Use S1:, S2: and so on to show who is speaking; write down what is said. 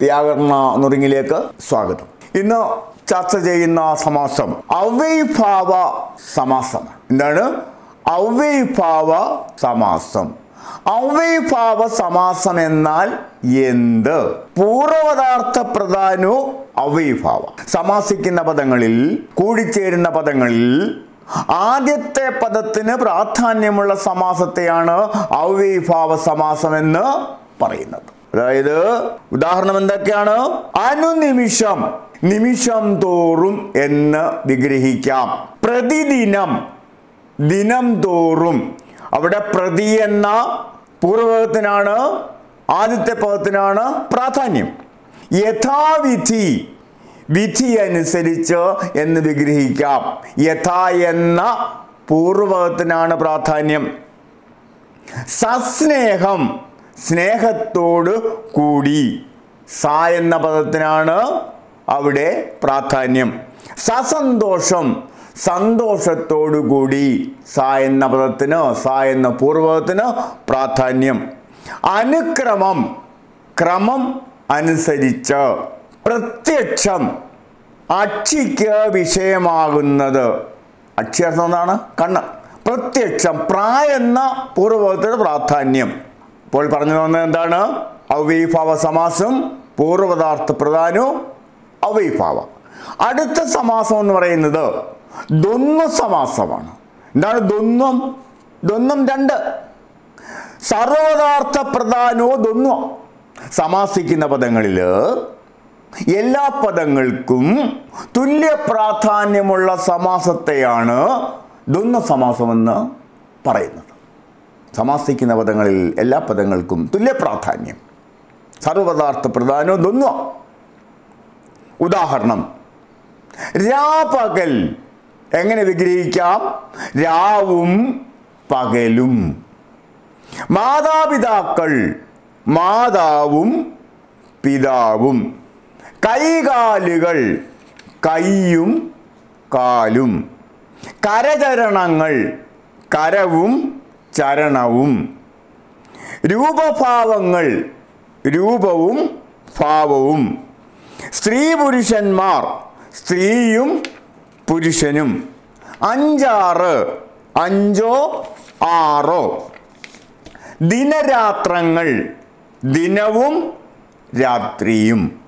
S1: വ്യാകരണ നുറുങ്ങിലേക്ക് സ്വാഗതം ഇന്ന് ചർച്ച ചെയ്യുന്ന സമാസം അവൈഭാവ സമാസം എന്താണ് അവൈഭാവ സമാസം അവൈഭാവ സമാസം എന്നാൽ എന്ത് പൂർവപദാർത്ഥ പ്രധാനോ അവൈഭാവ സമാസിക്കുന്ന പദങ്ങളിൽ കൂടിച്ചേരുന്ന പദങ്ങളിൽ ആദ്യത്തെ പദത്തിന് പ്രാധാന്യമുള്ള സമാസത്തെയാണ് അവൈഭാവ സമാസം എന്ന് പറയുന്നത് അതായത് ഉദാഹരണം എന്തൊക്കെയാണ് അനുനിമിഷം നിമിഷം തോറും എന്ന് വിഗ്രഹിക്കാം പ്രതിദിനം ദിനം തോറും അവിടെ പ്രതി എന്ന പൂർവപദത്തിനാണ് ആദ്യത്തെ പദത്തിനാണ് പ്രാധാന്യം യഥാവിധി വിധി അനുസരിച്ച് എന്ന് വിഗ്രഹിക്കാം യഥാ എന്ന പൂർവപദത്തിനാണ് പ്രാധാന്യം സസ്നേഹം സ്നേഹത്തോട് കൂടി സ എന്ന പദത്തിനാണ് അവിടെ പ്രാധാന്യം സസന്തോഷം സന്തോഷത്തോടു കൂടി സ എന്ന പദത്തിന് സ എന്ന പൂർവപദത്തിന് പ്രാധാന്യം അനുക്രമം ക്രമം അനുസരിച്ച് പ്രത്യക്ഷം അക്ഷിക്ക് വിഷയമാകുന്നത് അക്ഷ്യർത്ഥം എന്താണ് കണ്ണ് പ്രത്യക്ഷം പ്രാ എന്ന പൂർവപദത്തിന് പ്രാധാന്യം ഇപ്പോൾ പറഞ്ഞു വന്നത് എന്താണ് അവൈഭാവ സമാസം പൂർവപദാർത്ഥ പ്രധാനവും അവൈഭാവ അടുത്ത സമാസം എന്ന് പറയുന്നത് ദ്വന്ദ്വ സമാസമാണ് എന്താണ് ദ്വന്ദ്വം ദ്വന്ദ്വം രണ്ട് സർവപദാർത്ഥ പ്രധാനോ ദ്വന്ദ്വം സമാസിക്കുന്ന പദങ്ങളിൽ എല്ലാ പദങ്ങൾക്കും തുല്യ പ്രാധാന്യമുള്ള സമാസത്തെയാണ് ദ്വന്ദ്വ സമാസമെന്ന് പറയുന്നത് സമാസിക്കുന്ന പദങ്ങളിൽ എല്ലാ പദങ്ങൾക്കും തുല്യ പ്രാധാന്യം സർവപദാർത്ഥ പ്രധാനോ ദ്വന്ദ്വ ഉദാഹരണം രാപകൽ എങ്ങനെ വിഗ്രഹിക്കാം രാവും പകലും മാതാപിതാക്കൾ മാതാവും പിതാവും കൈകാലുകൾ കൈയും കാലും കരചരണങ്ങൾ കരവും ചരണവും രൂപഭാവങ്ങൾ രൂപവും ഭാവവും സ്ത്രീ പുരുഷന്മാർ സ്ത്രീയും പുരുഷനും അഞ്ചാറ് അഞ്ചോ ആറോ ദിനരാത്രങ്ങൾ ദിനവും രാത്രിയും